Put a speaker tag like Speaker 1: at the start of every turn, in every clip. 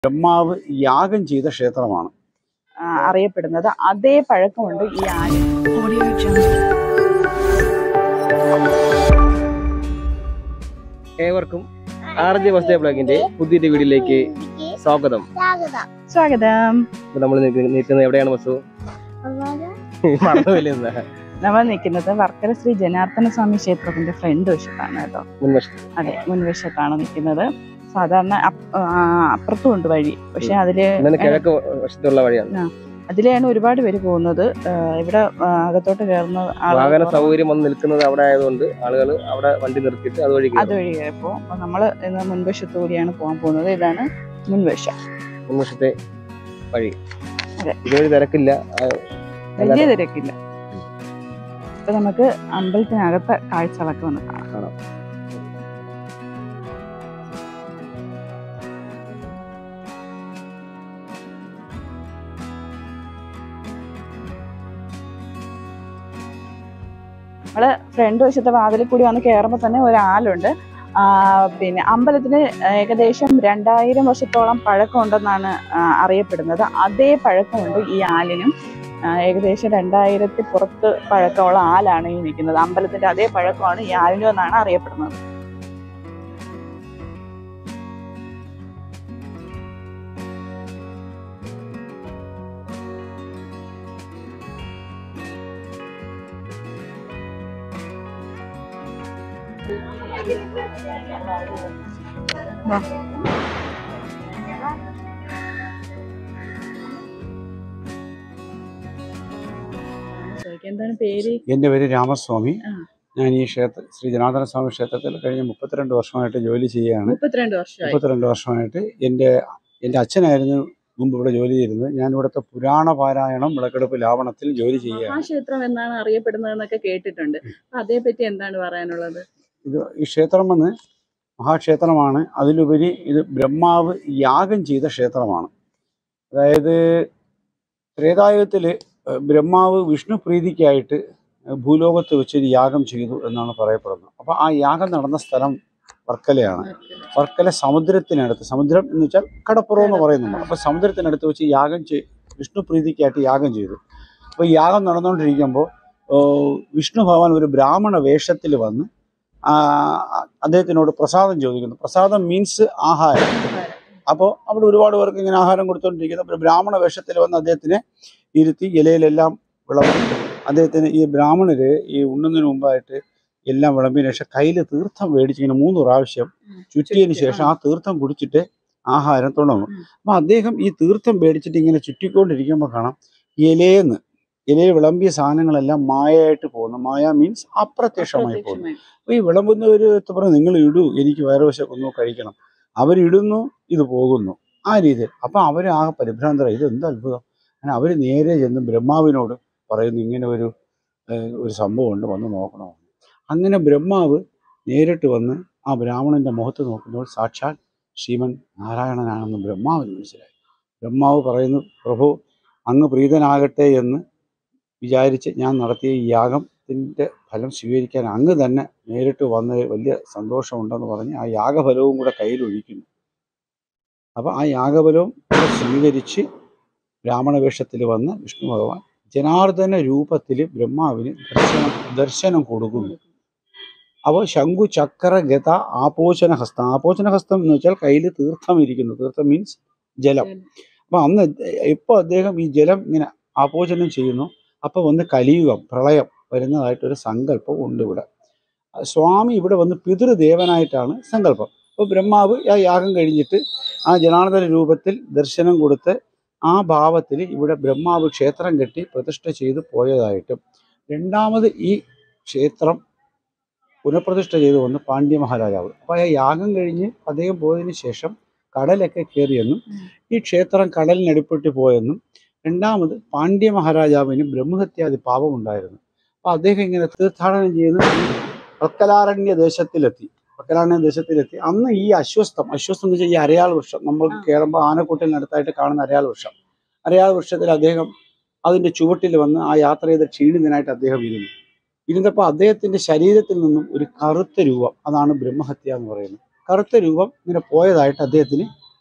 Speaker 1: ബ്രഹ്മാവ് യാഗം ചെയ്ത ക്ഷേത്രമാണ്
Speaker 2: ആ, അറിയപ്പെടുന്നത് അതേ പഴക്കമുണ്ട് ഈ ആന
Speaker 3: Audio Jungle.
Speaker 4: ഏവർക്കും ആർ ജെ വസ്തേ ബ്ലോഗിന്റെ പുതിയൊരു വീഡിയോയിലേക്ക് സ്വാഗതം
Speaker 2: സ്വാഗതം
Speaker 4: ഇപ്പൊ നമ്മൾ നിൽക്കുന്നത് എവിടെയാണ് വസ്തു മറന്നുപോയില്ലേ ഇന്ന്?
Speaker 2: നമ്മൾ നിൽക്കുന്നത് വർക്കല ശ്രീ ജനാർദ്ദന സ്വാമി ക്ഷേത്രത്തിന്റെ ഫ്രണ്ട് വശത്താണ് കേട്ടോ
Speaker 4: മുൻവശത്ത്
Speaker 2: അതെ മുൻവശത്താണ് നിൽക്കുന്നത് സാധാരണ അപ്പ്- ആ, അപ്പുറത്തും ഉണ്ട് വഴി പക്ഷെ അതില്
Speaker 4: ഇന്ന് കിഴക്ക് വശത്തുള്ള വഴിയാണ്
Speaker 2: അതിലെയാണ് ഒരുപാട് പേര് പോകുന്നത് ആ, ഇവിടെ ആ, അകത്തോട്ട് കയറുന്ന ആളുകൾ
Speaker 4: വാഹന
Speaker 2: കുറവാണ്.
Speaker 4: സൗകര്യം വന്ന് നിൽക്കുന്നത് അവിടെ ആയതുകൊണ്ട് ആളുകൾ അവിടെ വണ്ടി നിർത്തിയിട്ട് അതുവഴി കയറും.
Speaker 2: അതുവഴി കയറിപ്പോ അപ്പൊ നമ്മള് ഇന്ന് മുൻവശത്തു കൂടിയാണ് പോകാൻ പോകുന്നത് ഇതാണ് മുൻവശം
Speaker 4: മുൻവശത്തെ വഴി
Speaker 2: അതെ.
Speaker 4: ഇതുവഴി തിരക്കില്ല ആ,
Speaker 2: വലിയ തിരക്കില്ല അപ്പൊ നമുക്ക് അമ്പലത്തിനകത്തെ കാഴ്ചകളൊക്കെ ഒന്ന് കാണാം
Speaker 4: കാണാം.
Speaker 2: നമ്മള് ഫ്രണ്ട് വശത്തെ വാതിലിൽ കൂടി വന്ന് കയറുമ്പോൾ തന്നെ ഒരു ആലുണ്ട് ആ, പിന്നെ അമ്പലത്തിന് ഏകദേശം രണ്ടായിരം വർഷത്തോളം പഴക്കമുണ്ടെന്നാണ് ആ, അറിയപ്പെടുന്നത് അതേ പഴക്കമുണ്ട് ഈ ആലിനും ആ, ഏകദേശം രണ്ടായിരത്തി പുറത്ത് പഴക്കമുള്ള ആലാണ് ഈ നിൽക്കുന്നത് അമ്പലത്തിന്റെ അതേ പഴക്കമാണ് ഈ ആലിനും എന്നാണ് അറിയപ്പെടുന്നത് വാ. ചോദിക്കാം, എന്താണ് പേര്
Speaker 1: എൻ്റെ പേര് രാമസ്വാമി
Speaker 2: ആ.
Speaker 1: ഞാൻ ഈ ക്ഷേത്ര ശ്രീ ജനാർദ്ദന സ്വാമി ക്ഷേത്രത്തിൽ കഴിഞ്ഞ മുപ്പത്തിരണ്ട് വർഷമായിട്ട് ജോലി ചെയ്യുകയാണ്
Speaker 2: മുപ്പത്തിരണ്ട് വർഷമായി
Speaker 1: മുപ്പത്തിരണ്ട് വർഷമായിട്ട് എൻ്റെ എൻ്റെ അച്ഛനായിരുന്നു മുമ്പ് ഇവിടെ ജോലി ചെയ്തിരുന്നത് ഞാൻ ഇവിടുത്തെ പുരാണ പാരായണം വിളക്കെടുപ്പ് ലാവണത്തിൽ ജോലി ചെയ്യുകയാണ്
Speaker 2: മഹാക്ഷേത്രം എന്നാണ് അറിയപ്പെടുന്നതെന്നൊക്കെ കേട്ടിട്ടുണ്ട് അപ്പൊ അതേപറ്റി എന്താണ് പറയാനുള്ളത്
Speaker 1: ഇത് ഈ ക്ഷേത്രം വന്ന് മഹാക്ഷേത്രമാണ് അതിലുപരി ഇത് ബ്രഹ്മാവ് യാഗം ചെയ്ത ക്ഷേത്രമാണ് അതായത് ത്രേതായുഗത്തിൽ ബ്രഹ്മാവ് വിഷ്ണു പ്രീതിക്കായിട്ട് ഭൂലോകത്ത് വെച്ചൊരു യാഗം ചെയ്തു എന്നാണ് പറയപ്പെടുന്നത് അപ്പോൾ ആ യാഗം നടന്ന സ്ഥലം വർക്കലയാണ് വർക്കല സമുദ്രത്തിനടുത്ത് സമുദ്രം എന്ന് വെച്ചാൽ കടപ്പുറം എന്ന് പറയുന്നുണ്ട് അപ്പോൾ സമുദ്രത്തിനടുത്ത് വെച്ച് യാഗം ചെയ് വിഷ്ണു പ്രീതിക്കായിട്ട് യാഗം ചെയ്തു അപ്പോൾ ഈ യാഗം നടന്നുകൊണ്ടിരിക്കുമ്പോൾ ഓ, വിഷ്ണു ഭഗവാൻ ഒരു ബ്രാഹ്മണ വേഷത്തിൽ വന്ന് ആ, അദ്ദേഹത്തിനോട് പ്രസാദം ചോദിക്കുന്നു പ്രസാദം മീൻസ് ആഹാരം അപ്പോൾ അവിടെ ഒരുപാട് പേർക്ക് ഇങ്ങനെ ആഹാരം കൊടുത്തുകൊണ്ടിരിക്കുന്നു അപ്പോൾ ഒരു ബ്രാഹ്മണ വേഷത്തിൽ വന്ന് അദ്ദേഹത്തിനെ ഇരുത്തി ഇലയിലെല്ലാം വിളമ്പി അദ്ദേഹത്തിന് ഈ ബ്രാഹ്മണര് ഈ ഉണ്ണുന്നതിന് മുമ്പായിട്ട് എല്ലാം വിളമ്പിയതിനു ശേഷം കയ്യിൽ തീർത്ഥം മേടിച്ച് ഇങ്ങനെ മൂന്ന് പ്രാവശ്യം ചുറ്റിയതിന് ശേഷം ആ തീർത്ഥം കുടിച്ചിട്ട് ആഹാരം തുടങ്ങും
Speaker 2: ഉം.
Speaker 1: അപ്പൊ അദ്ദേഹം ഈ തീർത്ഥം മേടിച്ചിട്ട് ഇങ്ങനെ ചുറ്റിക്കൊണ്ടിരിക്കുമ്പോൾ കാണാം ഇലയെന്ന് ഇലയിൽ വിളമ്പിയ സാധനങ്ങളെല്ലാം മായയായിട്ട് പോകുന്നു മായ മീൻസ് അപ്രത്യക്ഷമായി പോകുന്നു
Speaker 2: അപ്രത്യക്ഷമായി.
Speaker 1: അപ്പൊ ഈ വിളമ്പുന്നവര് പറഞ്ഞു നിങ്ങൾ ഇടൂ എനിക്ക് വയറുവശക്കൊന്നു കഴിക്കണം അവരിടുന്നു ഇത് പോകുന്നു ആ രീതിയിൽ അപ്പൊ അവർ ആകെ പരിഭ്രാന്തരായി ഇത് എന്ത് അത്ഭുതം അങ്ങനെ അവര് നേരെ ചെന്ന് ബ്രഹ്മാവിനോട് പറയുന്നു ഇങ്ങനെ ഒരു ഏഹ്, ഒരു സംഭവം ഉണ്ട് വന്ന് നോക്കണോ അങ്ങനെ ബ്രഹ്മാവ് നേരിട്ട് വന്ന് ആ ബ്രാഹ്മണന്റെ മുഖത്ത് നോക്കുമ്പോൾ സാക്ഷാൽ ശ്രീമൻ നാരായണനാണെന്ന് ബ്രഹ്മാവിന് മനസ്സിലായി ബ്രഹ്മാവ് പറയുന്നു പ്രഭു അങ്ങ് പ്രീതനാകട്ടെ എന്ന് വിചാരിച്ച് ഞാൻ നടത്തിയ ഈ യാഗത്തിന്റെ ഫലം സ്വീകരിക്കാൻ അങ്ങ് തന്നെ നേരിട്ട് വന്ന് വലിയ സന്തോഷമുണ്ടെന്ന് പറഞ്ഞ് ആ യാഗഫലവും കൂടെ കയ്യിൽ ഒഴിക്കുന്നു അപ്പൊ ആ യാഗഫലവും കൂടെ സ്വീകരിച്ച് ബ്രാഹ്മണ വേഷത്തിൽ വന്ന് വിഷ്ണു ഭഗവാൻ ജനാർദ്ദന രൂപത്തിൽ ബ്രഹ്മാവിന് ദർശനം ദർശനം കൊടുക്കുന്നു അപ്പോൾ ശംഖു ചക്ര ഗത ആപോചന ഹസ്തം ആപോചന ഹസ്തം എന്ന് വെച്ചാൽ കയ്യിൽ തീർത്ഥം ഇരിക്കുന്നു തീർത്ഥം മീൻസ് ജലം അപ്പൊ അന്ന് ഇപ്പോൾ അദ്ദേഹം ഈ ജലം ഇങ്ങനെ ആപോചനം ചെയ്യുന്നു അപ്പൊ വന്ന് കലിയുഗം പ്രളയം വരുന്നതായിട്ടൊരു സങ്കല്പം ഉണ്ട് ഇവിടെ സ്വാമി ഇവിടെ വന്ന് പിതൃദേവനായിട്ടാണ് സങ്കല്പം അപ്പോൾ ബ്രഹ്മാവ് ആ യാഗം കഴിഞ്ഞിട്ട് ആ ജനാർദ്ദന രൂപത്തിൽ ദർശനം കൊടുത്ത് ആ ഭാവത്തിൽ ഇവിടെ ബ്രഹ്മാവ് ക്ഷേത്രം കെട്ടി പ്രതിഷ്ഠ ചെയ്ത് പോയതായിട്ടും രണ്ടാമത് ഈ ക്ഷേത്രം പുനഃപ്രതിഷ്ഠ ചെയ്തു വന്ന് പാണ്ഡ്യ മഹാരാജാവ് അപ്പോൾ ആ യാഗം കഴിഞ്ഞ് അദ്ദേഹം പോയതിനു ശേഷം കടലൊക്കെ കയറിയെന്നും ഈ ക്ഷേത്രം കടലിനടിപ്പെട്ട് പോയെന്നും രണ്ടാമത് പാണ്ഡ്യ മഹാരാജാവിന് ബ്രഹ്മഹത്യാദി പാപമുണ്ടായിരുന്നു അപ്പോൾ അദ്ദേഹം ഇങ്ങനെ തീർത്ഥാടനം ചെയ്യുന്ന ഈ പ്രക്കലാരണ്യ ദേശത്തിലെത്തി പ്രക്കലാരണ്യ ദേശത്തിലെത്തി അന്ന് ഈ അശ്വസ്ഥം അശ്വസ്ഥം എന്ന് വെച്ചാൽ ഈ അരയാൾ വൃക്ഷം നമ്മൾ
Speaker 2: ആ.
Speaker 1: കയറുമ്പോൾ ആനക്കൂട്ടിനടുത്തായിട്ട് കാണുന്ന അരയാൾ വൃക്ഷം അരയാൾ വൃക്ഷത്തിൽ അദ്ദേഹം അതിന്റെ ചുവട്ടിൽ വന്ന് ആ യാത്ര ചെയ്ത ക്ഷീണിതനായിട്ട് അദ്ദേഹം ഇരുന്നു ഇരുന്നപ്പോൾ അദ്ദേഹത്തിന്റെ ശരീരത്തിൽ നിന്നും ഒരു കറുത്ത രൂപം അതാണ് ബ്രഹ്മഹത്യ എന്ന് പറയുന്നത് കറുത്ത രൂപം ഇങ്ങനെ പോയതായിട്ട് അദ്ദേഹത്തിന്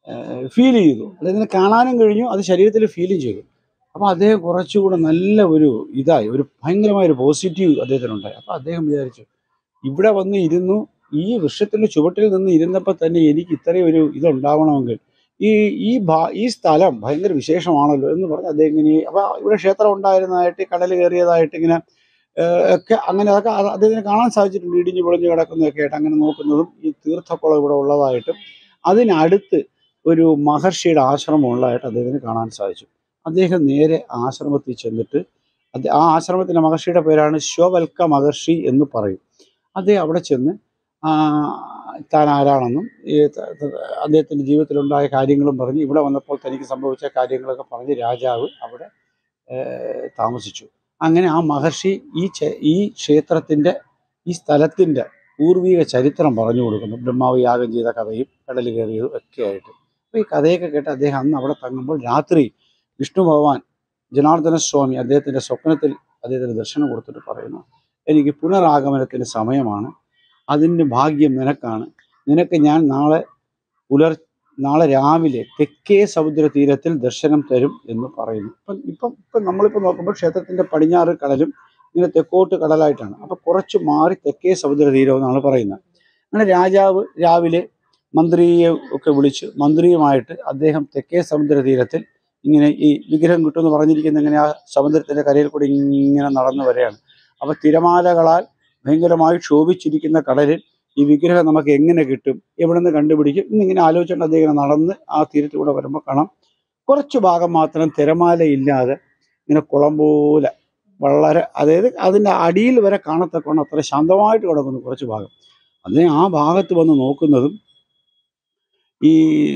Speaker 1: ഫീൽ ചെയ്തു അദ്ദേഹത്തിന് കാണാനും കഴിഞ്ഞു അത് ശരീരത്തിൽ ഫീലും ചെയ്തു അപ്പോൾ അദ്ദേഹം കുറച്ചുകൂടെ നല്ല ഒരു ഇതായി ഒരു ഭയങ്കരമായ ഒരു പോസിറ്റീവ് അദ്ദേഹത്തിനുണ്ടായി അപ്പോൾ അദ്ദേഹം വിചാരിച്ചു ഇവിടെ വന്ന് ഇരുന്നു ഈ വൃക്ഷത്തിന്റെ ചുവട്ടിൽ നിന്ന് ഇരുന്നപ്പോൾ തന്നെ എനിക്ക് ഇത്രയും ഒരു ഇതുണ്ടാവണമെങ്കിൽ ഈ ഈ ഭാ ഈ സ്ഥലം ഭയങ്കര വിശേഷമാണല്ലോ എന്ന് പറഞ്ഞ് അദ്ദേഹം ഇങ്ങനെ അപ്പോൾ ഇവിടെ ക്ഷേത്രം ഉണ്ടായിരുന്നതായിട്ട് കടൽ കയറിയതായിട്ട് ഇങ്ങനെ ഏഹ്, ഒക്കെ അങ്ങനെ അതൊക്കെ അത് അദ്ദേഹത്തിന് കാണാൻ സാധിച്ചിട്ടുണ്ട് ഇടിഞ്ഞു പൊളിഞ്ഞു കിടക്കുന്നതൊക്കെ ആയിട്ട് അങ്ങനെ നോക്കുന്നതും ഈ തീർത്ഥക്കുളം ഇവിടെ ഉള്ളതായിട്ടും അതിനടുത്ത് ഒരു മഹർഷിയുടെ ആശ്രമം ഉള്ളതായിട്ട് അദ്ദേഹത്തിന് കാണാൻ സാധിച്ചു അദ്ദേഹം നേരെ ആശ്രമത്തിൽ ചെന്നിട്ട് അത് ആ ആശ്രമത്തിൻ്റെ മഹർഷിയുടെ പേരാണ് ശിവവൽക്ക മഹർഷി എന്ന് പറയും അദ്ദേഹം അവിടെ ചെന്ന് ആ, താൻ ആരാണെന്നും ഈ ത- ത- അദ്ദേഹത്തിൻ്റെ ജീവിതത്തിലുണ്ടായ കാര്യങ്ങളും പറഞ്ഞ് ഇവിടെ വന്നപ്പോൾ തനിക്ക് സംഭവിച്ച കാര്യങ്ങളൊക്കെ പറഞ്ഞ് രാജാവ് അവിടെ ഏഹ്, താമസിച്ചു അങ്ങനെ ആ മഹർഷി ഈ ചെ- ഈ ക്ഷേത്രത്തിൻ്റെ ഈ സ്ഥലത്തിൻ്റെ പൂർവിക ചരിത്രം പറഞ്ഞു കൊടുക്കുന്നു ബ്രഹ്മാവ് യാഗം ചെയ്ത കഥയും കടൽ കയറിയതും ഒക്കെ ആയിട്ട് അപ്പോൾ ഈ കഥയൊക്കെ കേട്ട് അദ്ദേഹം അന്ന് അവിടെ തങ്ങുമ്പോൾ രാത്രി വിഷ്ണു ഭഗവാൻ ജനാർദ്ദന സ്വാമി അദ്ദേഹത്തിൻ്റെ സ്വപ്നത്തിൽ അദ്ദേഹത്തിന് ദർശനം കൊടുത്തിട്ട് പറയുന്നു എനിക്ക് പുനരാഗമനത്തിന് സമയമാണ് അതിൻ്റെ ഭാഗ്യം നിനക്കാണ് നിനക്ക് ഞാൻ നാളെ പുലർ നാളെ രാവിലെ തെക്കേ സമുദ്ര തീരത്തിൽ ദർശനം തരും എന്ന് പറയുന്നു ഇപ്പം ഇപ്പം ഇപ്പം നമ്മളിപ്പോൾ നോക്കുമ്പോൾ ക്ഷേത്രത്തിൻ്റെ പടിഞ്ഞാറ് കടലും ഇങ്ങനെ തെക്കോട്ട് കടലായിട്ടാണ് അപ്പോൾ കുറച്ച് മാറി തെക്കേ സമുദ്ര തീരം എന്നാണ് പറയുന്നത് അങ്ങനെ രാജാവ് രാവിലെ മന്ത്രിയെ ഒക്കെ വിളിച്ച് മന്ത്രിയുമായിട്ട് അദ്ദേഹം തെക്കേ സമുദ്ര തീരത്തിൽ ഇങ്ങനെ ഈ വിഗ്രഹം കിട്ടുമെന്ന് പറഞ്ഞിരിക്കുന്ന ഇങ്ങനെ ആ സമുദ്രത്തിൻ്റെ കരയിൽ കൂടി ഇങ്ങനെ നടന്നു വരികയാണ് അപ്പോൾ തിരമാലകളാൽ ഭയങ്കരമായി ക്ഷോഭിച്ചിരിക്കുന്ന കടലിൽ ഈ വിഗ്രഹം നമുക്ക് എങ്ങനെ കിട്ടും എവിടെ നിന്ന് കണ്ടുപിടിക്കും എന്നിങ്ങനെ ആലോചിച്ചുകൊണ്ട് അദ്ദേഹം ഇങ്ങനെ നടന്ന് ആ തീരത്തിലൂടെ വരുമ്പോൾ കാണാം കുറച്ച് ഭാഗം മാത്രം തിരമാല ഇല്ലാതെ ഇങ്ങനെ കുളം പോലെ വളരെ അതായത് അതിൻ്റെ അടിയിൽ വരെ കാണത്തക്കോണം അത്ര ശാന്തമായിട്ട് കിടക്കുന്നു കുറച്ച് ഭാഗം അതിനെ ആ ഭാഗത്ത് വന്ന് നോക്കുന്നതും ഈ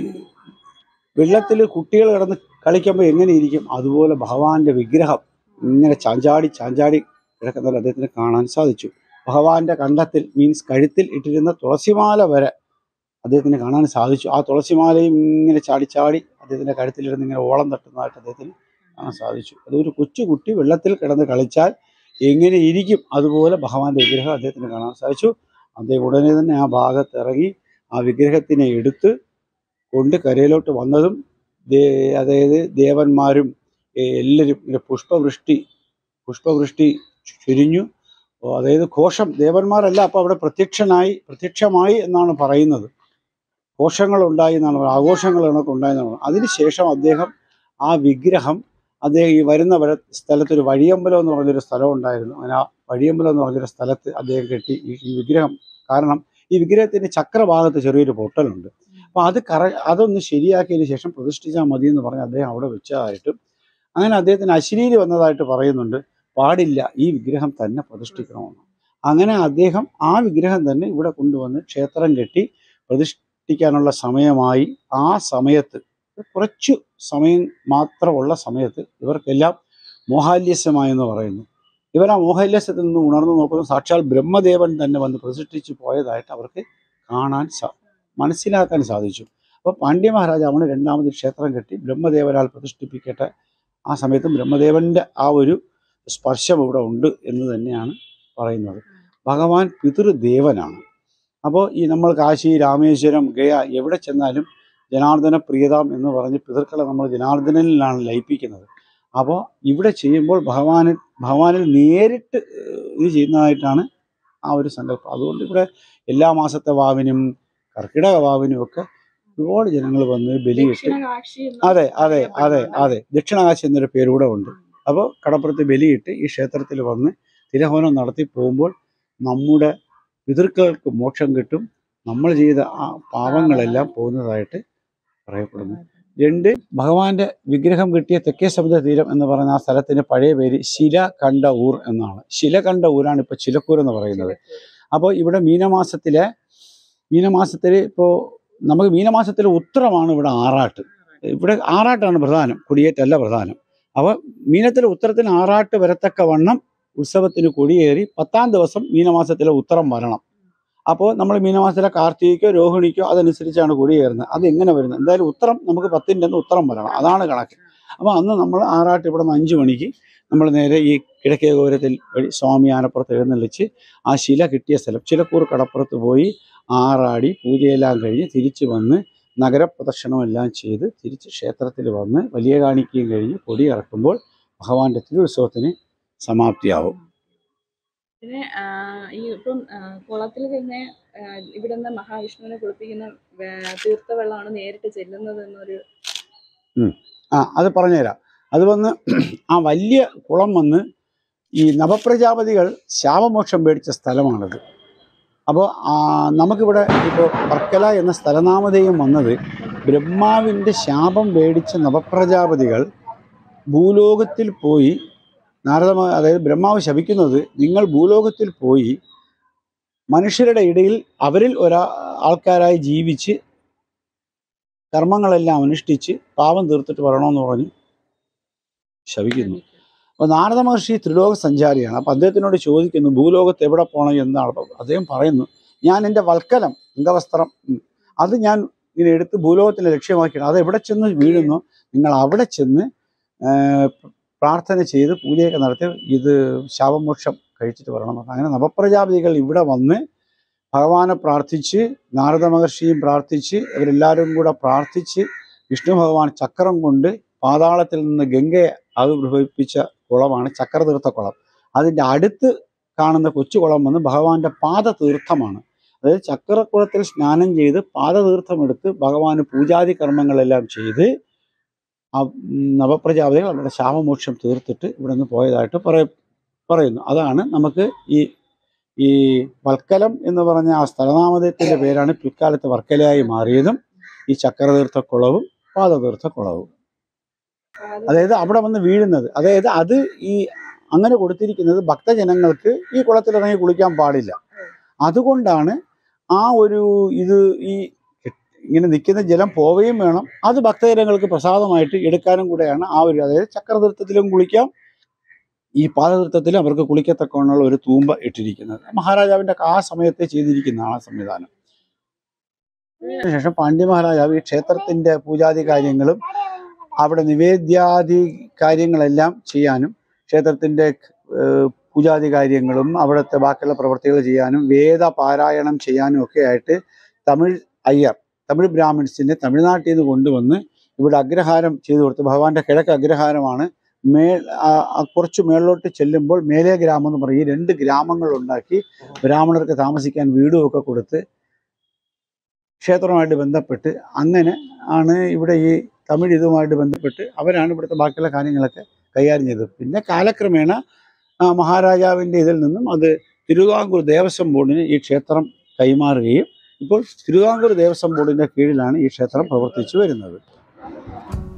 Speaker 1: വെള്ളത്തിൽ കുട്ടികൾ കിടന്ന് കളിക്കുമ്പോൾ എങ്ങനെ ഇരിക്കും അതുപോലെ ഭഗവാന്റെ വിഗ്രഹം ഇങ്ങനെ ചാഞ്ചാടി ചാഞ്ചാടി കിടക്കുന്നത് അദ്ദേഹത്തിന് കാണാൻ സാധിച്ചു ഭഗവാന്റെ കണ്ടത്തിൽ മീൻസ് കഴുത്തിൽ ഇട്ടിരുന്ന തുളസിമാല വരെ അദ്ദേഹത്തിന് കാണാൻ സാധിച്ചു ആ തുളസിമാലയും ഇങ്ങനെ ചാടി ചാടി അദ്ദേഹത്തിന്റെ കഴുത്തിലിരുന്ന് ഇങ്ങനെ ഓളം തട്ടുന്നതായിട്ട് അദ്ദേഹത്തിന് കാണാൻ സാധിച്ചു അതൊരു കൊച്ചുകുട്ടി വെള്ളത്തിൽ കിടന്ന് കളിച്ചാൽ എങ്ങനെ ഇരിക്കും അതുപോലെ ഭഗവാന്റെ വിഗ്രഹം അദ്ദേഹത്തിന് കാണാൻ സാധിച്ചു അദ്ദേഹം ഉടനെ തന്നെ ആ ഭാഗത്ത് ഇറങ്ങി ആ വിഗ്രഹത്തിനെ എടുത്ത് കൊണ്ട് കരയിലോട്ട് വന്നതും ദേ- അതായത് ദേവന്മാരും ഏ, എല്ലാവരും ഇങ്ങനെ പുഷ്പവൃഷ്ടി പുഷ്പവൃഷ്ടി ചുരിഞ്ഞു ഓ, അതായത് ഘോഷം ദേവന്മാരല്ല അപ്പോൾ അവിടെ പ്രത്യക്ഷനായി പ്രത്യക്ഷമായി എന്നാണ് പറയുന്നത് ഘോഷങ്ങൾ ഉണ്ടായി എന്നാണ് പറയുന്നത്. ആഘോഷങ്ങൾ കണക്ക് ഉണ്ടായി എന്നാണ് പറയുന്നത്. അതിനുശേഷം അദ്ദേഹം ആ വിഗ്രഹം അദ്ദേഹം ഈ വരുന്ന വര സ്ഥലത്ത് ഒരു വഴിയമ്പലം എന്ന് പറഞ്ഞൊരു സ്ഥലം ഉണ്ടായിരുന്നു അങ്ങനെ ആ വഴിയമ്പലം എന്ന് പറഞ്ഞൊരു സ്ഥലത്ത് അദ്ദേഹം കെട്ടി ഈ ഈ വിഗ്രഹം കാരണം ഈ വിഗ്രഹത്തിന്റെ ചക്രഭാഗത്ത് ചെറിയൊരു പൊട്ടലുണ്ട് അപ്പോൾ അത് കറ അതൊന്ന് ശരിയാക്കിയതിന് ശേഷം പ്രതിഷ്ഠിച്ചാൽ മതി എന്ന് പറഞ്ഞ് അദ്ദേഹം അവിടെ വെച്ചതായിട്ടും അങ്ങനെ അദ്ദേഹത്തിന് അശരീരി വന്നതായിട്ട് പറയുന്നുണ്ട് പാടില്ല ഈ വിഗ്രഹം തന്നെ പ്രതിഷ്ഠിക്കണമെന്ന് അങ്ങനെ അദ്ദേഹം ആ വിഗ്രഹം തന്നെ ഇവിടെ കൊണ്ടുവന്ന് ക്ഷേത്രം കെട്ടി പ്രതിഷ്ഠിക്കാനുള്ള സമയമായി ആ സമയത്ത് കുറച്ചു സമയം മാത്രമുള്ള സമയത്ത് ഇവർക്കെല്ലാം മോഹാല്യസ്യമായെന്ന് പറയുന്നു ഇവർ ആ മോഹാല്യസ്യത്തിൽ നിന്ന് ഉണർന്നു നോക്കുമ്പോൾ സാക്ഷാൽ ബ്രഹ്മദേവൻ തന്നെ വന്ന് പ്രതിഷ്ഠിച്ച് പോയതായിട്ട് അവർക്ക് കാണാൻ സാ മനസ്സിലാക്കാൻ സാധിച്ചു അപ്പോൾ പാണ്ഡ്യ മഹാരാജാവാണ് രണ്ടാമത് ക്ഷേത്രം കെട്ടി ബ്രഹ്മദേവനാൽ പ്രതിഷ്ഠിപ്പിക്കട്ടെ ആ സമയത്ത് ബ്രഹ്മദേവന്റെ ആ ഒരു സ്പർശം ഇവിടെ ഉണ്ട് എന്ന് തന്നെയാണ് പറയുന്നത് ഭഗവാൻ പിതൃദേവനാണ് അപ്പോൾ ഈ നമ്മൾ കാശി രാമേശ്വരം ഗയ എവിടെ ചെന്നാലും ജനാർദ്ദന പ്രിയതാം എന്ന് പറഞ്ഞ് പിതൃക്കളെ നമ്മൾ ജനാർദ്ദനനിലാണ് ലയിപ്പിക്കുന്നത് അപ്പോൾ ഇവിടെ ചെയ്യുമ്പോൾ ഭഗവാന് ഭഗവാനിൽ നേരിട്ട് ഏഹ്, ഇത് ചെയ്യുന്നതായിട്ടാണ് ആ ഒരു സങ്കല്പം അതുകൊണ്ട് ഇവിടെ എല്ലാ മാസത്തെ വാവിനും കർക്കിടക വാവിനും ഒക്കെ ഒരുപാട് ജനങ്ങൾ വന്ന് ബലിയിട്ട് അതെ അതെ അതെ അതെ ദക്ഷിണകാശി എന്നൊരു പേരൂടെ ഉണ്ട് അപ്പോൾ കടപ്പുറത്ത് ബലിയിട്ട് ഈ ക്ഷേത്രത്തിൽ വന്ന് തിരഹോനം നടത്തി പോകുമ്പോൾ നമ്മുടെ പിതൃക്കൾക്ക് മോക്ഷം കിട്ടും നമ്മൾ ചെയ്ത ആ പാവങ്ങളെല്ലാം പോകുന്നതായിട്ട് പറയപ്പെടുന്നു രണ്ട് ഭഗവാന്റെ വിഗ്രഹം കിട്ടിയ തെക്കേ സമുദ്ര തീരം എന്ന് പറയുന്ന ആ സ്ഥലത്തിന് പഴയ പേര് ശില കണ്ട ഊർ എന്നാണ് ശില കണ്ട ഊരാണ് ഇപ്പോൾ ചിലക്കൂർ എന്ന് പറയുന്നത് അപ്പോൾ ഇവിടെ മീനമാസത്തിലെ മീനമാസത്തിൽ ഇപ്പോൾ നമുക്ക് മീനമാസത്തിലെ ഉത്തരമാണ് ഇവിടെ ആറാട്ട് ഇവിടെ ആറാട്ടാണ് പ്രധാനം കൊടിയേറ്റല്ല പ്രധാനം അപ്പോൾ മീനത്തിലെ ഉത്തരത്തിന് ആറാട്ട് വരത്തക്ക വണ്ണം ഉത്സവത്തിന് കൊടിയേറി പത്താം ദിവസം മീനമാസത്തിലെ ഉത്തരം വരണം അപ്പോൾ നമ്മൾ മീനമാസത്തിലെ കാർത്തികയ്ക്കോ രോഹിണിക്കോ അതനുസരിച്ചാണ് കൊടിയേറുന്നത് അത് എങ്ങനെ വരുന്നത് എന്തായാലും ഉത്തരം നമുക്ക് പത്തിൻ്റെ അന്ന് ഉത്തരം വരണം അതാണ് കണക്ക് അപ്പോൾ അന്ന് നമ്മൾ ആറാട്ട് ഇവിടെ നിന്ന് അഞ്ച് മണിക്ക് നമ്മൾ നേരെ ഈ കിഴക്കേ ഗോപുരത്തിൽ വഴി സ്വാമി ആനപ്പുറത്ത് എഴുന്നള്ളിച്ച് ആ ശില കിട്ടിയ സ്ഥലം ചിലക്കൂർ കടപ്പുറത്ത് പോയി ആറാടി പൂജയെല്ലാം കഴിഞ്ഞ് തിരിച്ചു വന്ന് നഗരപ്രദക്ഷിണവും എല്ലാം ചെയ്ത് തിരിച്ച് ക്ഷേത്രത്തിൽ വന്ന് വലിയ കാണിക്കുകയും കഴിഞ്ഞ് കൊടി ഇറക്കുമ്പോൾ ഭഗവാന്റെ തിരുവുത്സവത്തിന് സമാപ്തിയാവും
Speaker 2: പിന്നെ ആ, ഈ ഇപ്പം ആ, കുളത്തിൽ തന്നെ ആ, ഇവിടുന്ന് മഹാവിഷ്ണുവിനെ കുളിപ്പിക്കുന്ന വേ- തീർത്ഥവെള്ളമാണ് നേരിട്ട് ചെല്ലുന്നത് എന്നൊരു
Speaker 1: ആ അത് പറഞ്ഞുതരാം അത് വന്ന് ആ വലിയ കുളം വന്ന് ഈ നവപ്രജാപതികൾ ശാപമോക്ഷം മേടിച്ച സ്ഥലമാണത് അപ്പോൾ നമുക്കിവിടെ ഇപ്പോൾ വർക്കല എന്ന സ്ഥലനാമധേയം വന്നത് ബ്രഹ്മാവിൻ്റെ ശാപം മേടിച്ച നവപ്രജാപതികൾ ഭൂലോകത്തിൽ പോയി നാരദ അതായത് ബ്രഹ്മാവ് ശപിക്കുന്നത് നിങ്ങൾ ഭൂലോകത്തിൽ പോയി മനുഷ്യരുടെ ഇടയിൽ അവരിൽ ഒരാ ആൾക്കാരായി ജീവിച്ച് കർമ്മങ്ങളെല്ലാം അനുഷ്ഠിച്ച് പാപം തീർത്തിട്ട് വരണമെന്ന് പറഞ്ഞ് ശപിക്കുന്നു അപ്പോൾ നാരദ മഹർഷി ത്രിലോക സഞ്ചാരിയാണ് അപ്പോൾ അദ്ദേഹത്തിനോട് ചോദിക്കുന്നു ഭൂലോകത്ത് എവിടെ പോകണം എന്നാണ് അപ്പോൾ അദ്ദേഹം പറയുന്നു ഞാൻ എൻ്റെ വൽക്കലം അംഗവസ്ത്രം ഉം, അത് ഞാൻ ഇങ്ങനെ എടുത്ത് ഭൂലോകത്തിനെ ലക്ഷ്യമാക്കിയാണ് അത് എവിടെ ചെന്ന് വീഴുന്നു നിങ്ങൾ അവിടെ ചെന്ന് ആ, പ്രാർത്ഥന ചെയ്ത് പൂജയൊക്കെ നടത്തി ഇത് ശാപമോക്ഷം കഴിച്ചിട്ട് വരണം അങ്ങനെ നവപ്രജാപതികൾ ഇവിടെ വന്ന് ഭഗവാനെ പ്രാർത്ഥിച്ച് നാരദ മഹർഷിയും പ്രാർത്ഥിച്ച് ഇവരെല്ലാവരും കൂടെ പ്രാർത്ഥിച്ച് വിഷ്ണു ഭഗവാൻ ചക്രം കൊണ്ട് പാതാളത്തിൽ നിന്ന് ഗംഗയെ ആവിർഭവിപ്പിച്ച കുളമാണ് ചക്രതീർത്ഥ കുളം അതിൻ്റെ അടുത്ത് കാണുന്ന കൊച്ചു കുളം വന്ന് ഭഗവാന്റെ പാദതീർത്ഥമാണ് അതായത് ചക്രക്കുളത്തിൽ സ്നാനം ചെയ്ത് പാദതീർത്ഥം എടുത്ത് ഭഗവാന് പൂജാതി കർമ്മങ്ങളെല്ലാം ചെയ്ത് ആ ഉം, നവപ്രജാപതികൾ അവരുടെ ശാപമോക്ഷം തീർത്തിട്ട് ഇവിടെ നിന്ന് പോയതായിട്ട് പറയ പറയുന്നു അതാണ് നമുക്ക് ഈ ഈ വൽക്കലം എന്ന് പറഞ്ഞ ആ സ്ഥലനാമധേയത്തിന്റെ പേരാണ് പിൽക്കാലത്ത് വർക്കലയായി മാറിയതും ഈ ചക്രതീർത്ഥ കുളവും പാദതീർത്ഥ കുളവും അതായത് അവിടെ വന്ന് വീഴുന്നത് അതായത് അത് ഈ അങ്ങനെ കൊടുത്തിരിക്കുന്നത് ഭക്തജനങ്ങൾക്ക് ഈ കുളത്തിലിറങ്ങി കുളിക്കാൻ പാടില്ല അതുകൊണ്ടാണ് ആ ഒരു ഇത് ഈ ഇങ്ങനെ നിൽക്കുന്ന ജലം പോവുകയും വേണം അത് ഭക്തജനങ്ങൾക്ക് പ്രസാദമായിട്ട് എടുക്കാനും കൂടെയാണ് ആ ഒരു അതായത് ചക്രതീർത്ഥത്തിലും കുളിക്കാം ഈ പാദതീർത്ഥത്തിലും അവർക്ക് കുളിക്കത്തക്കവണ്ണമുള്ള ഒരു തൂമ്പ ഇട്ടിരിക്കുന്നത് മഹാരാജാവിന്റെ ആ സമയത്തെ ചെയ്തിരിക്കുന്നതാണ് ആ സംവിധാനം അതിനുശേഷം പാണ്ഡ്യ മഹാരാജാവ് ഈ ക്ഷേത്രത്തിന്റെ പൂജാതി കാര്യങ്ങളും അവിടെ നിവേദ്യാദി കാര്യങ്ങളെല്ലാം ചെയ്യാനും ക്ഷേത്രത്തിന്റെ ഏഹ്, പൂജാതി കാര്യങ്ങളും അവിടുത്തെ ബാക്കിയുള്ള പ്രവൃത്തികൾ ചെയ്യാനും വേദ പാരായണം ചെയ്യാനും ഒക്കെ ആയിട്ട് തമിഴ് അയ്യർ തമിഴ് ബ്രാഹ്മിൺസിനെ തമിഴ്നാട്ടിൽ നിന്ന് കൊണ്ടുവന്ന് ഇവിടെ അഗ്രഹാരം ചെയ്തു കൊടുത്തു ഭഗവാന്റെ കിഴക്ക് അഗ്രഹാരമാണ് മേൽ ആ- ആ കുറച്ച് മേളിലോട്ട് ചെല്ലുമ്പോൾ മേലേ ഗ്രാമം എന്ന് പറയും ഈ രണ്ട് ഗ്രാമങ്ങൾ ഉണ്ടാക്കി ബ്രാഹ്മണർക്ക് താമസിക്കാൻ വീടും ഒക്കെ കൊടുത്ത് ക്ഷേത്രവുമായിട്ട് ബന്ധപ്പെട്ട് അങ്ങനെ ആണ് ഇവിടെ ഈ തമിഴ് ഇതുമായിട്ട് ബന്ധപ്പെട്ട് അവരാണ് ഇവിടുത്തെ ബാക്കിയുള്ള കാര്യങ്ങളൊക്കെ കൈകാര്യം ചെയ്തത് പിന്നെ കാലക്രമേണ ആ, മഹാരാജാവിൻ്റെ ഇതിൽ നിന്നും അത് തിരുവിതാംകൂർ ദേവസ്വം ബോർഡിന് ഈ ക്ഷേത്രം കൈമാറുകയും ഇപ്പോൾ തിരുവിതാംകൂർ ദേവസ്വം ബോർഡിൻ്റെ കീഴിലാണ് ഈ ക്ഷേത്രം പ്രവർത്തിച്ചു വരുന്നത്